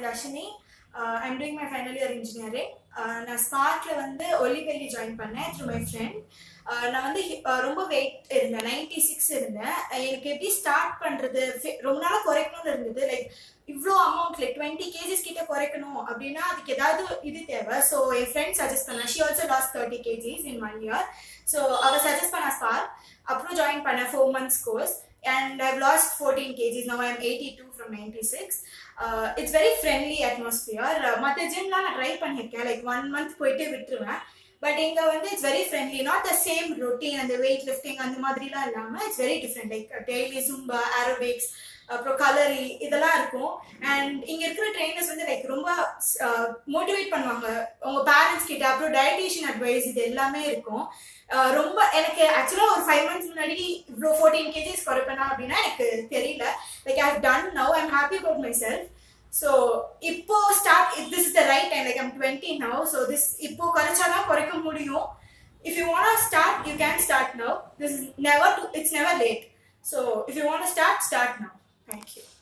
I'm Dharshini I'm doing my final year engineering நான் ஸ்பார்க்கில் வந்து ஒலிவெல்லி ஜாயின் பண்ணேன் த்ரூ மை ஃப்ரெண்ட் நான் வந்து uh, ரொம்ப வெயிட் இருந்தேன் நைன்டி சிக்ஸ் இருந்தேன் எனக்கு எப்படி ஸ்டார்ட் பண்ணுறது ரொம்ப நாளாக குறைக்கணும்னு இருந்தது லைக் இவ்வளோ அமௌண்ட் லைக் டுவெண்ட்டி கேஜிஸ் கிட்ட குறைக்கணும் அப்படின்னா அதுக்கு ஏதாவது இது தேவை ஸோ என் ஃப்ரெண்ட் சஜஸ்ட் பண்ணா she also loss thirty kgs in one year so அவள் சஜஸ்ட் பண்ண ஸ்பார்க் அப்புறம் ஜாயின் பண்ணேன் four months course and I've lost 14 kgs. Now I'm 82 from 96. Uh, it's very friendly atmosphere. Uh, மற்ற ஜிம்லாம் நான் try பண்ணியிருக்கேன் like one month போயிட்டு விட்டுருவேன் but இங்கே வந்து it's very friendly not the same routine அந்த வெயிட் லிஃப்டிங் அந்த மாதிரிலாம் இல்லாமல் it's very different like daily Zumba aerobics அப்புறம் கலரி இதெல்லாம் இருக்கும் அண்ட் இங்கே இருக்கிற ட்ரெயினர்ஸ் வந்து லைக் ரொம்ப மோட்டிவேட் பண்ணுவாங்க உங்கள் பேரண்ட்ஸ் கிட்ட அப்புறம் டயட்டீஷியன் அட்வைஸ் இது எல்லாமே இருக்கும் அஹ் ரொம்ப எனக்கு ஆக்சுவலாக ஒரு ஃபைவ் மந்த்ஸ் முன்னாடி இவ்வளோ ஃபோர்டீன் கேஜிஸ் குறைப்பேனா அப்படின்னா எனக்கு தெரியல like I have done now I'm happy about myself so இப்போ start this is the right time like I'm twenty now so this இப்போ குறைச்சாதான் குறைக்க முடியும் if you want start you can start now this is never too it's never late so if you want start start now thank you